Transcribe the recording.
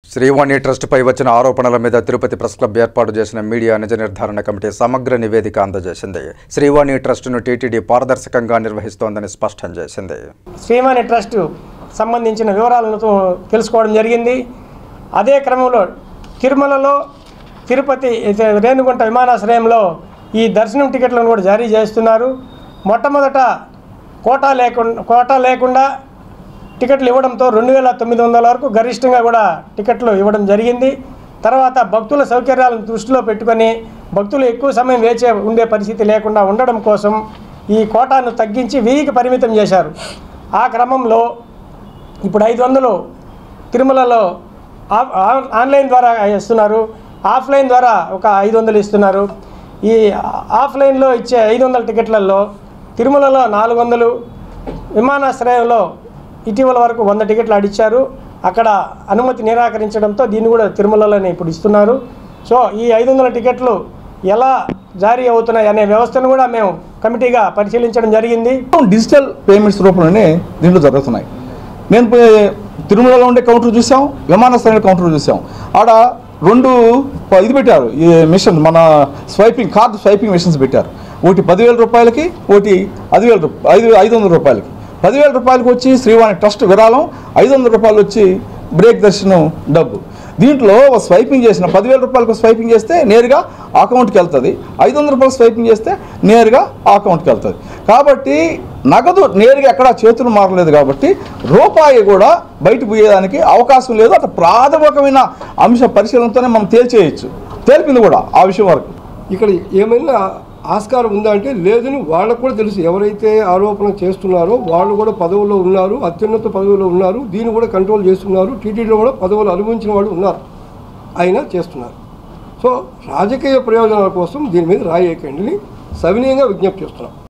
శ్రీవాణి ట్రస్టుపై వచ్చిన ఆరోపణల మీద తిరుపతి ప్రెస్ క్లబ్ ఏర్పాటు చేసిన మీడియా నిజ నిర్ధారణ కమిటీ సమగ్ర నివేదిక అందజేసింది శ్రీవాణి ట్రస్టును టీటీడీ పారదర్శకంగా నిర్వహిస్తోందని స్పష్టం చేసింది శ్రీవాణి ట్రస్ట్ సంబంధించిన వివరాలను తో- తెలుసుకోవడం జరిగింది అదే క్రమంలో తిరుమలలో తిరుపతి అయితే రేణుగుంట విమానాశ్రయంలో ఈ దర్శనం టికెట్లను కూడా జారీ చేస్తున్నారు మొట్టమొదట కోటా లేకుండా కోటా లేకుండా టికెట్లు ఇవ్వడంతో రెండు వేల తొమ్మిది వందల వరకు గరిష్టంగా కూడా టికెట్లు ఇవ్వడం జరిగింది తర్వాత భక్తుల సౌకర్యాలను దృష్టిలో పెట్టుకొని భక్తులు ఎక్కువ సమయం వేచే ఉండే పరిస్థితి లేకుండా ఉండడం కోసం ఈ కోటాను తగ్గించి వెయ్యికి పరిమితం చేశారు ఆ క్రమంలో ఇప్పుడు ఐదు వందలు తిరుమలలో ఆ- ఆ- ఆన్లైన్ ద్వారా ఇస్తున్నారు ఆఫ్లైన్ ద్వారా ఒక ఐదు వందలు ఇస్తున్నారు ఈ ఆఫ్లైన్లో ఇచ్చే ఐదు వందల టికెట్లలో తిరుమలలో నాలుగు వందలు విమానాశ్రయంలో ఇటీవల వరకు వంద టికెట్లు ఆడిచ్చారు అక్కడ అనుమతి నిరాకరించడంతో దీన్ని కూడా తిరుమలలోనే ఇప్పుడు ఇస్తున్నారు సో ఈ ఐదు వందల టికెట్లు ఎలా జారీ అవుతున్నాయి అనే వ్యవస్థను కూడా మేము కమిటీగా పరిశీలించడం జరిగింది డిజిటల్ పేమెంట్స్ రూపంలోనే దీంట్లో జరుగుతున్నాయి నేను పోయి- తిరుమలలో ఉండే కౌంటర్ చూసాం విమానాశ్రయంలో కౌంటర్ చూసాం ఆడ రెండు ప- ఇది పెట్టారు ఈ మిషన్ మన స్వైపింగ్ కార్డు స్వైపింగ్ మిషన్స్ పెట్టారు ఒకటి పదివేల రూపాయలకి ఒకటి పదివేల రూప ఐదు ఐదు వందల రూపాయలకి పదివేల రూపాయలకి వచ్చి శ్రీవాణి ట్రస్ట్ విరాళం ఐదు వందల రూపాయలు వచ్చి బ్రేక్ దర్శనం డబ్బు దీంట్లో స్వైపింగ్ చేసిన పదివేల రూపాయలకు స్వైపింగ్ చేస్తే నేరుగా ఆ అకౌంట్కి వెళ్తుంది ఐదు వందల రూపాయలు స్వైపింగ్ చేస్తే నేరుగా ఆ అకౌంట్కి వెళ్తుంది కాబట్టి నగదు నేరుగా ఎక్కడా చేతులు మారలేదు కాబట్టి రూపాయి కూడా బయట పోయేదానికి అవకాశం లేదు అటు ప్రాథమికమైన అంశ పరిశీలనతోనే మనం తేల్చేయచ్చు తేల్పింది కూడా ఆ విషయం వరకు ఇక్కడ ఏమైనా ఆస్కారం ఉందా అంటే లేదని వాళ్ళకు కూడా తెలుసు ఎవరైతే ఆరోపణ చేస్తున్నారో వాళ్ళు కూడా పదవుల్లో ఉన్నారు అత్యున్నత పదవుల్లో ఉన్నారు దీన్ని కూడా కంట్రోల్ చేస్తున్నారు టీటీడీలో కూడా పదవులు అనుభవించిన వాళ్ళు ఉన్నారు అయినా చేస్తున్నారు సో రాజకీయ ప్రయోజనాల కోసం దీని మీద రాయేకండి సవినీయంగా విజ్ఞప్తి చేస్తున్నాం